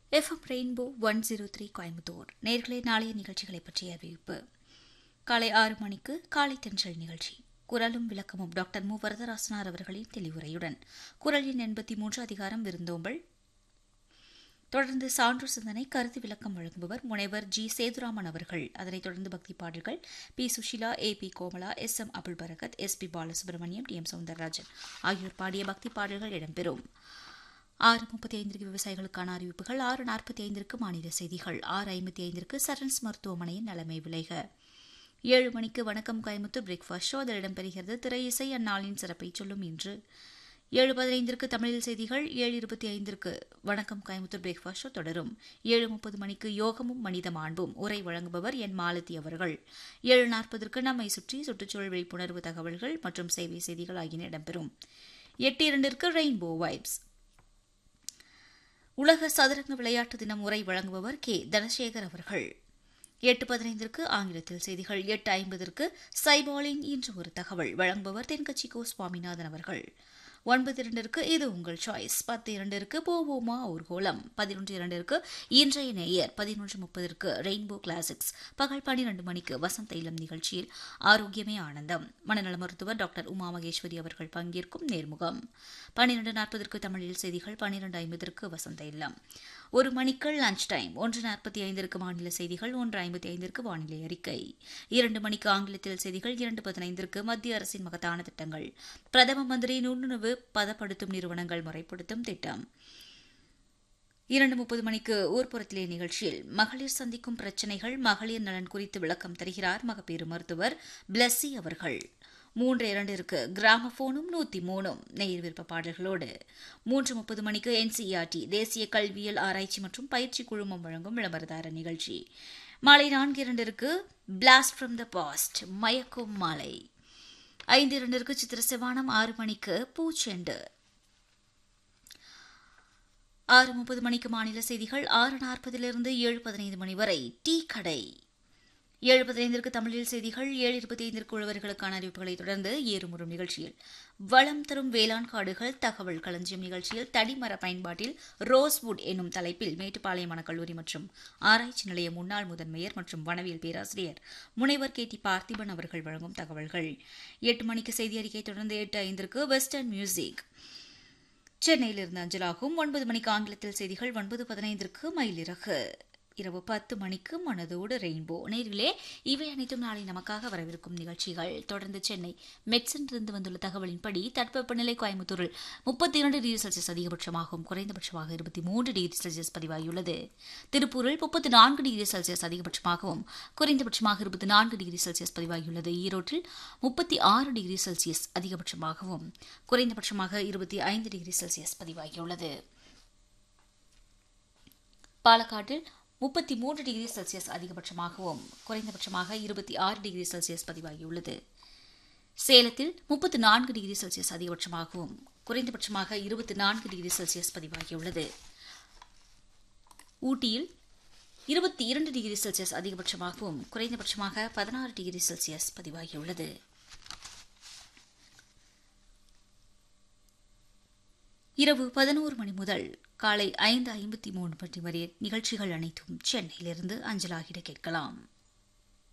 FM rainbow one zero three Coimbatore நேர்களே நாளைய நிகழ்ச்சிகளை பற்றிய அறிவிப்பு காலை ஆறு மணிக்கு காலை தென்றல் நிகழ்ச்சி குரலும் விளக்கமும் டாக்டர் மு வரதராசனார் அவர்களின் தெளிவுரையுடன் குரல் எண் எண்பத்தி மூன்று அதிகாரம் விருந்தோம்பல் தொடர்ந்து சான்று சிந்தனை கருத்து விளக்கம் வழங்குபவர் முனைவர் ஜி சேதுராமன் அவர்கள் அதனைத் தொடர்ந்து பக்தி பாடல்கள் P Susheela A P Komala S M Abul Barakat S P Balasubrahmanyam T M Soundararajan ஆகியோர் பாடிய பக்தி பாடல்கள் இடம்பெறும் ஆறு முப்பத்தி ஐந்திற்கு விவசாயிகளுக்கான அறிவிப்புகள் ஆறு நாற்பத்தி ஐந்திற்கு மாநில செய்திகள் ஆறு ஐம்பத்தி ஐந்திற்கு சரன்ஸ் மருத்துவமனையின் நிலைமை விளைக ஏழு மணிக்கு வணக்கம் கோயமுத்து பிரேக்ஃபாஸ்ட் ஷோ அதில் இடம்பெறுகிறது திரை இசை அந்நாளின் சிறப்பை சொல்லும் இன்று ஏழு பதினைந்திற்கு தமிழில் செய்திகள் ஏழு இருபத்தி ஐந்திற்கு வணக்கம் கோயமுத்தூர் பிரேக்ஃபாஸ்ட் ஷோ தொடரும் ஏழு முப்பது மணிக்கு யோகமும் மனித மாண்பும் உரை வழங்குபவர் என் மாலதி அவர்கள் ஏழு நாற்பதற்கு நம்மை சுற்றி சுற்றுச்சூழல் விழிப்புணர்வு தகவல்கள் மற்றும் சேவை செய்திகள் ஆகியன இடம்பெறும் எட்டு இரண்டிற்கு ரெயின்போ வைப்ஸ் உலக சதுரங்க விளையாட்டு தினம் உரை வழங்குபவர் கே தனசேகர் அவர்கள் எட்டு பதினைந்திற்கு ஆங்கிலத்தில் செய்திகள் எட்டு ஐம்பதற்கு சைபாலின் இன்று ஒரு தகவல் வழங்குபவர் தென்கட்சி கோ சுவாமிநாதன் அவர்கள் ஒன்பது இரண்டிற்கு இது உங்கள் சாய்ஸ் பத்து இரண்டிற்கு போவோமா ஊர்கோலம் பதினொன்று இரண்டிற்கு இன்றைய நேயர் பதினொன்று முப்பதற்கு ரெயின்போ கிளாசிக்ஸ் பகல் பனிரெண்டு மணிக்கு வசந்த இளம் நிகழ்ச்சியில் ஆரோக்கியமே ஆனந்தம் மனநல மருத்துவர் டாக்டர் உமா மகேஸ்வரி அவர்கள் பங்கேற்கும் நேர்முகம் பன்னிரண்டு நாற்பதற்கு தமிழில் செய்திகள் பன்னிரண்டு ஐம்பதற்கு வசந்த இல்லம் ஒரு மணிக்கு லஞ்ச் டைம் ஒன்று நாற்பத்தி ஐந்திற்கு மாநில செய்திகள் ஒன்று ஐம்பத்தி ஐந்திற்கு வானிலை அறிக்கை இரண்டு மணிக்கு ஆங்கிலத்தில் செய்திகள் இரண்டு பதினைந்திற்கு மத்திய அரசின் மகத்தான திட்டங்கள் பிரதம மந்திரி நுண்ணுணவு பதப்படுத்தும் நிறுவனங்கள் முறைப்படுத்தும் திட்டம் இரண்டு முப்பது மணிக்கு ஊர்ப்புறத்திலே நிகழ்ச்சியில் மகளிர் சந்திக்கும் பிரச்சினைகள் மகளிர் நலன் குறித்து விளக்கம் தருகிறார் மகப்பேறு மருத்துவர் பிளஸ்ஸி அவர்கள் மூன்று இரண்டிற்கு கிராமபோனும் நூத்தி மூணும் நெய்ர் விருப்ப பாடல்களோடு மூன்று முப்பது மணிக்கு என்சிஇஆர்டி தேசிய கல்வியல் ஆராய்ச்சி மற்றும் பயிற்சி குழுமம் வழங்கும் விளம்பரதார நிகழ்ச்சி மாலை நான்கு இரண்டிற்கு பிளாஸ்ட் ஃப்ரம் த பாஸ்ட் மயக்கும் மாலை ஐந்து இரண்டிற்கு சித்திர செவானம் ஆறு மணிக்கு பூச்செண்டு ஆறு முப்பது மணிக்கு மாநில செய்திகள் ஆறு நாற்பதிலிருந்து ஏழு பதினைந்து மணி வரை டீ கடை ஏழு பதினைந்திற்கு தமிழில் செய்திகள் ஏழு இருபத்தி ஐந்திற்கு உழவர்களுக்கான அறிவிப்புகளை தொடர்ந்து ஏறுமுறும் நிகழ்ச்சியில் வளம் தரும் வேளாண் காடுகள் தகவல் களஞ்சியம் நிகழ்ச்சியில் தடிமர பயன்பாட்டில் ரோஸ்வுட் என்னும் தலைப்பில் மேட்டுப்பாளையம் வனக்கல்லூரி மற்றும் ஆராய்ச்சி நிலைய முன்னாள் முதன்மையர் மற்றும் வனவியல் பேராசிரியர் முனைவர் கே டி பார்த்திபன் அவர்கள் வழங்கும் தகவல்கள் எட்டு மணிக்கு செய்தி அறிக்கை தொடர்ந்து எட்டு ஐந்திற்கு வெஸ்டர்ன் மியூசிக் சென்னையிலிருந்து அஞ்சலாகும் ஒன்பது மணிக்கு ஆங்கிலத்தில் செய்திகள் ஒன்பது பதினைந்திற்கு மயிலிறகு இரவு பத்து மணிக்கு மனதோடு ரெயின்போ நேரிலே இவை அனைத்தும் நாளை நமக்காக வரவிருக்கும் நிகழ்ச்சிகள் தொடர்ந்து சென்னை மெட்சனிலிருந்து வந்துள்ள தகவலின்படி தட்பவெப்பநிலை கோயம்புத்தூரில் முப்பத்தி இரண்டு டிகிரி செல்சியஸ் அதிகபட்சமாகவும் குறைந்தபட்சமாக இருபத்தி மூன்று டிகிரி செல்சியஸ் பதிவாகியுள்ளது திருப்பூரில் முப்பத்தி நான்கு டிகிரி செல்சியஸ் அதிகபட்சமாகவும் குறைந்தபட்சமாக இருபத்தி நான்கு டிகிரி செல்சியஸ் பதிவாகியுள்ளது ஈரோட்டில் முப்பத்தி ஆறு டிகிரி செல்சியஸ் அதிகபட்சமாகவும் குறைந்தபட்சமாக இருபத்தி ஐந்து டிகிரி செல்சியஸ் பதிவாகியுள்ளது பாலக்காட்டில் முப்பத்தி மூன்று டிகிரி செல்சியஸ் அதிகபட்சமாகவும் குறைந்தபட்சமாக இருபத்தி ஆறு டிகிரி செல்சியஸ் பதிவாகியுள்ளது சேலத்தில் முப்பத்தி நான்கு டிகிரி செல்சியஸ் அதிகபட்சமாகவும் குறைந்தபட்சமாக இருபத்தி நான்கு டிகிரி செல்சியஸ் பதிவாகியுள்ளது ஊட்டியில் இருபத்தி இரண்டு டிகிரி செல்சியஸ் அதிகபட்சமாகவும் குறைந்தபட்சமாக பதினாறு டிகிரி செல்சியஸ் பதிவாகியுள்ளது இரவு பதினோரு மணி முதல் காலை ஐந்து ஐம்பத்தி மூணு மணி வரை நிகழ்ச்சிகள் அனைத்தும் சென்னையிலிருந்து அஞ்சலாகிட கேட்கலாம்